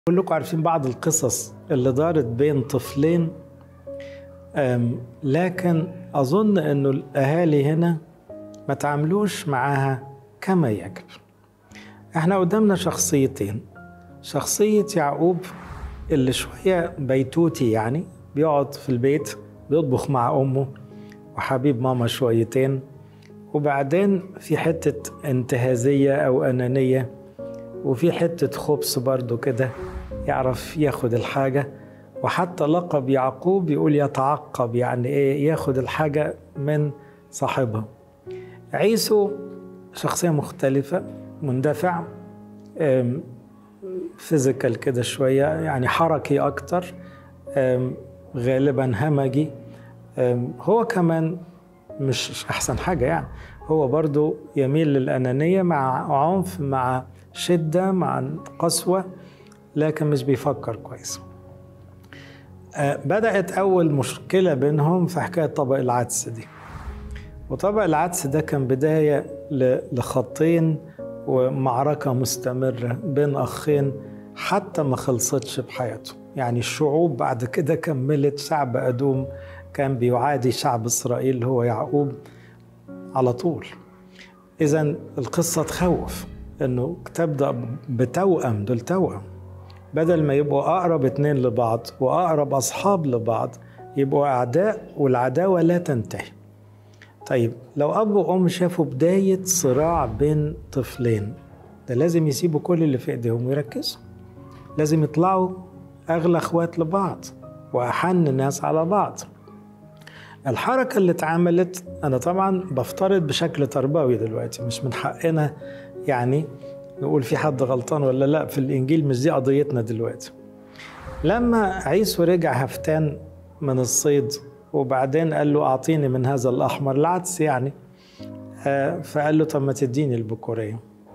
كلكم عارفين بعض القصص اللي دارت بين طفلين لكن أظن أنه الأهالي هنا ما تعاملوش معاها كما يجب احنا قدامنا شخصيتين شخصية يعقوب اللي شوية بيتوتي يعني بيقعد في البيت بيطبخ مع أمه وحبيب ماما شويتين وبعدين في حتة انتهازية أو أنانية وفي حتة خبز برضو كده يعرف ياخد الحاجة وحتى لقب يعقوب يقول يتعقب يعني ايه ياخد الحاجة من صاحبها عيسو شخصية مختلفة مندفع فيزيكال كده شوية يعني حركي أكتر غالبا همجي هو كمان مش أحسن حاجة يعني هو برضو يميل للأنانية مع عنف مع شدة مع قسوة لكن مش بيفكر كويس بدأت أول مشكلة بينهم في حكاية طبق العدس دي وطبق العدس ده كان بداية لخطين ومعركة مستمرة بين أخين حتى ما خلصتش بحياته يعني الشعوب بعد كده كملت شعب أدوم كان بيعادي شعب إسرائيل اللي هو يعقوب على طول إذا القصة تخوف إنه تبدأ بتوأم دول توأم بدل ما يبقوا أقرب اتنين لبعض وأقرب أصحاب لبعض يبقوا أعداء والعداوة لا تنتهي طيب لو أب وأم شافوا بداية صراع بين طفلين ده لازم يسيبوا كل اللي في إيديهم ويركزوا لازم يطلعوا أغلى أخوات لبعض وأحن ناس على بعض الحركة اللي اتعملت أنا طبعا بفترض بشكل تربوي دلوقتي مش من حقنا يعني نقول في حد غلطان ولا لا في الإنجيل مش دي قضيتنا دلوقتي لما عيسو رجع هفتان من الصيد وبعدين قال له أعطيني من هذا الأحمر العدس يعني فقال له طب ما تديني البكورية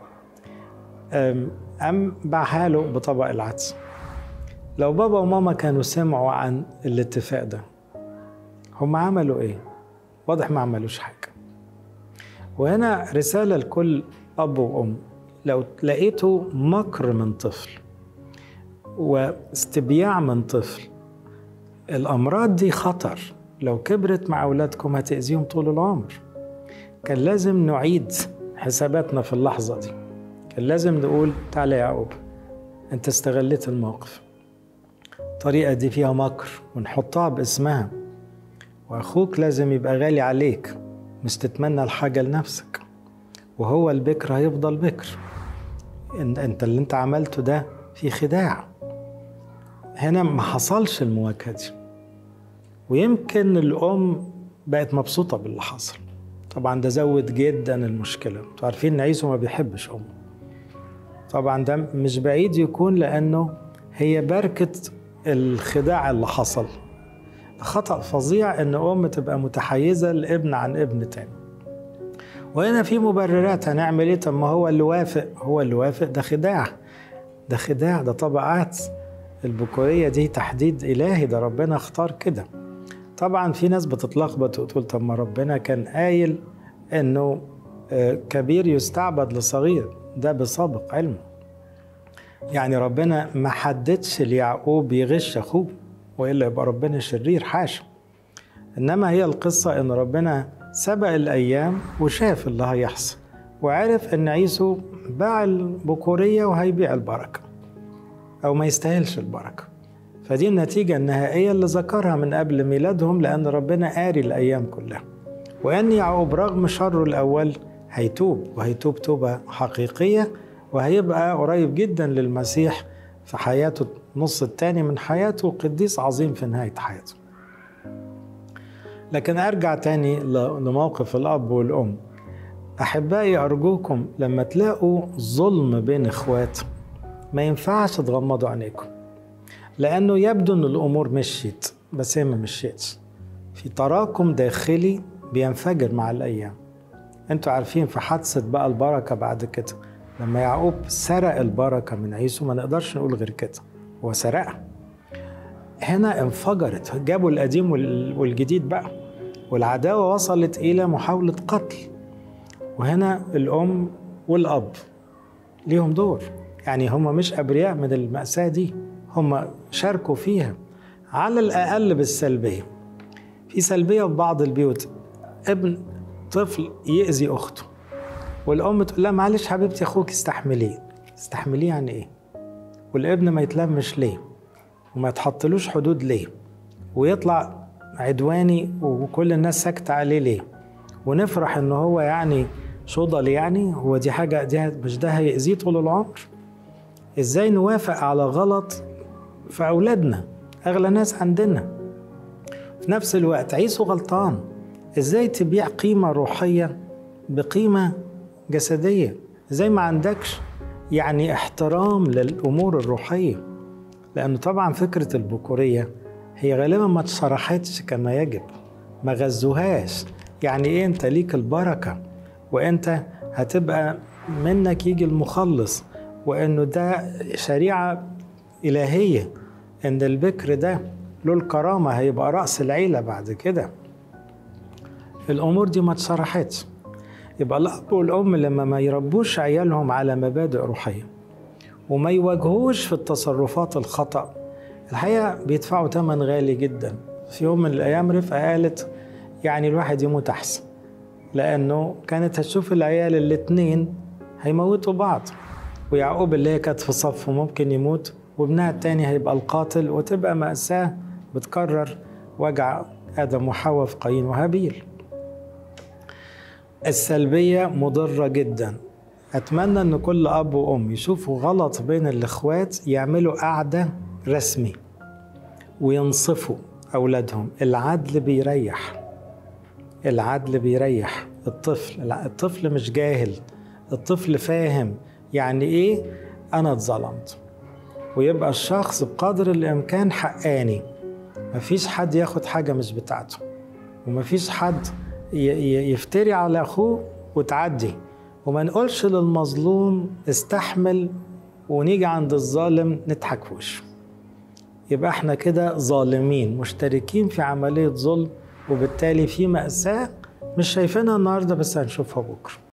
أم باعها له بطبق العدس لو بابا وماما كانوا سمعوا عن الاتفاق ده هم عملوا ايه واضح ما عملوش حاجة وهنا رسالة لكل أب وأم لو لقيتوا مكر من طفل واستبياع من طفل الأمراض دي خطر لو كبرت مع أولادكم هتأذيهم طول العمر كان لازم نعيد حساباتنا في اللحظة دي كان لازم نقول تعالى يا يعقوب أنت استغليت الموقف الطريقة دي فيها مكر ونحطها باسمها وأخوك لازم يبقى غالي عليك مش تتمنى الحاجة لنفسك وهو البكر هيفضل بكر انت اللي انت عملته ده في خداع هنا ما حصلش المواجهة دي ويمكن الأم بقت مبسوطة باللي حصل طبعا ده زود جدا المشكلة انتوا عارفين ان عيسو ما بيحبش أمه طبعا ده مش بعيد يكون لأنه هي بركة الخداع اللي حصل خطأ فظيع ان أم تبقى متحيزة لابن عن ابن تاني وهنا في مبررات هنعمل ايه طب ما هو اللي وافق هو اللي وافق ده خداع ده خداع ده طبقات البكورية دي تحديد إلهي ده ربنا اختار كده طبعا في ناس بتتلخبط وتقول طب ما ربنا كان قايل انه كبير يستعبد لصغير ده بسابق علمه يعني ربنا ما حددش ليعقوب يغش اخوه والا يبقى ربنا شرير حاشا انما هي القصه ان ربنا سبق الايام وشاف اللي هيحصل وعرف ان عيسو باع البكوريه وهيبيع البركه او ما يستاهلش البركه فدي النتيجه النهائيه اللي ذكرها من قبل ميلادهم لان ربنا قاري الايام كلها وان يعقوب رغم شره الاول هيتوب وهيتوب توبه حقيقيه وهيبقى قريب جدا للمسيح في حياته النص الثاني من حياته قديس عظيم في نهايه حياته لكن ارجع تاني لموقف الاب والام احبائي ارجوكم لما تلاقوا ظلم بين اخوات ما ينفعش تغمضوا عينيكم لانه يبدو ان الامور مشيت بس هي ما مشيتش في تراكم داخلي بينفجر مع الايام انتوا عارفين في حادثه بقى البركه بعد كده لما يعقوب سرق البركه من عيسو ما نقدرش نقول غير كده هو سرقها هنا انفجرت جابوا القديم والجديد بقى والعداوة وصلت إلى محاولة قتل وهنا الأم والأب ليهم دور يعني هم مش أبرياء من المأساة دي هم شاركوا فيها على الأقل بالسلبية في سلبية في بعض البيوت ابن طفل يأذي أخته والأم تقول لها معلش حبيبتي أخوك استحمليه استحمليه يعني إيه والابن ما يتلمش ليه وما يتحطلوش حدود ليه ويطلع عدواني وكل الناس ساكتة عليه ليه ونفرح ان هو يعني شضل يعني هو دي حاجة دي مش ده هيأذيه طول العمر ازاي نوافق على غلط في أولادنا أغلى ناس عندنا في نفس الوقت عيسو غلطان ازاي تبيع قيمة روحية بقيمة جسدية ازاي ما عندكش يعني احترام للأمور الروحية لأنه طبعا فكرة البكورية هي غالبا ما اتشرحتش كما يجب ما غزوهاش يعني ايه انت ليك البركة وانت هتبقى منك يجي المخلص وانه ده شريعة إلهية ان البكر ده له الكرامة هيبقى رأس العيلة بعد كده الأمور دي ما اتشرحتش يبقى الأب والأم لما ما يربوش عيالهم على مبادئ روحية وما يواجهوش في التصرفات الخطأ الحقيقة بيدفعوا ثمن غالي جدا في يوم من الأيام رفقة قالت يعني الواحد يموت أحسن لأنه كانت هتشوف العيال الاتنين هيموتوا بعض ويعقوب اللي هي كانت في صفه ممكن يموت وابنها التاني هيبقى القاتل وتبقى مأساة بتكرر وجع آدم وحواء في قايين وهابيل السلبية مضرة جدا أتمنى أن كل أب وأم يشوفوا غلط بين الإخوات يعملوا قعدة رسمي وينصفوا أولادهم العدل بيريح العدل بيريح الطفل الطفل مش جاهل الطفل فاهم يعني إيه أنا اتظلمت ويبقى الشخص بقدر الإمكان حقاني مفيش حد ياخد حاجة مش بتاعته ومفيش حد يفتري على أخوه وتعدي وما نقولش للمظلوم استحمل ونيجي عند الظالم نضحك في وشه يبقى احنا كده ظالمين مشتركين في عملية ظلم وبالتالي في مأساة مش شايفينها النهاردة بس هنشوفها بكرة